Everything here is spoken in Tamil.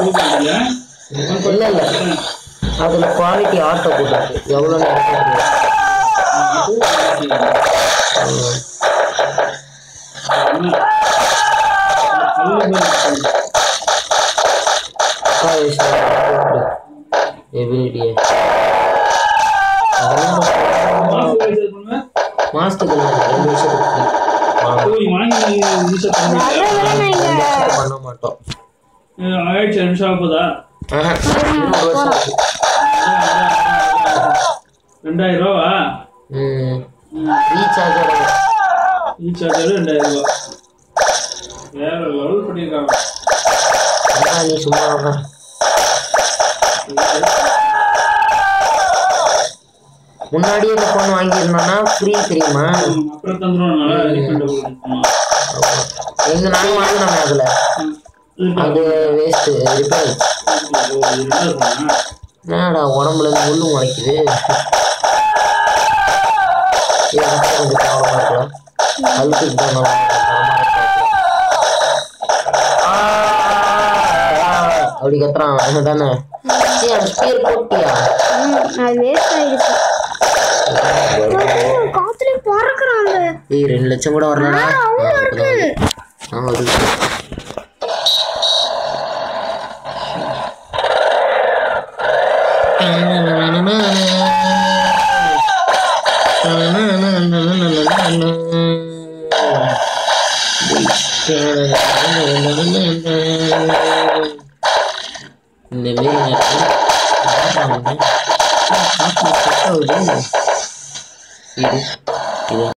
கொடுக்குறீங்க இல்லை இல்லை அதில் குவாலிட்டி ஆட்டோ போட்டுருக்கு எவ்வளோ நேரம் எபிலிட்டியை மாசத்துக்கு இல்லை, ரெண்டு வருஷத்துக்கு ரெண்டு வருஷத்துக்கு பண்ண மாட்டோம் ஆயிடுச்சு நிமிஷம் ஆகுதா ஆஹா, இன்னும் ஒரு வருஷம் ஆகுது. ரெண்டாயிரம் ரூபாவா ம் ரீசார்ஜோட ரீசார்ஜர் ரெண்டாயிரம் ரூபா வேற லெவல் பண்ணியிருக்காங்க அண்ணா நீ சும்மா வா. முன்னாடியே இந்த ஃபோன் வாங்கியிருந்தோம்னா ஃப்ரீ தெரியுமா அப்புறம் தந்துடுவோம் ரீஃபண்ட் கொடுக்கணும் எங்க நாங்கள் வாங்கினோமே அதில் அது வேஸ்ட்டு ரிப்பேர் என்னடா உடம்புல இருந்து முள்ளு முளைக்குது இது மட்டும் கொஞ்சம் கவனமா இருக்கலாம் அழுத்துக்கு தான் நல்லா தரமா இருக்காது. ஆ, அப்படி கத்துறான் அவன் தானே சரி அந்த ஸ்பீர் போட்டியா ம், அது வேஸ்ட் ஆயிடுச்சு காத்துலயே பறக்குறான் அந்த ஏய் ரெண்டு லட்சம் கூட வரலடா ஆ வருது இந்த மாரி நேரத்தில் இது இது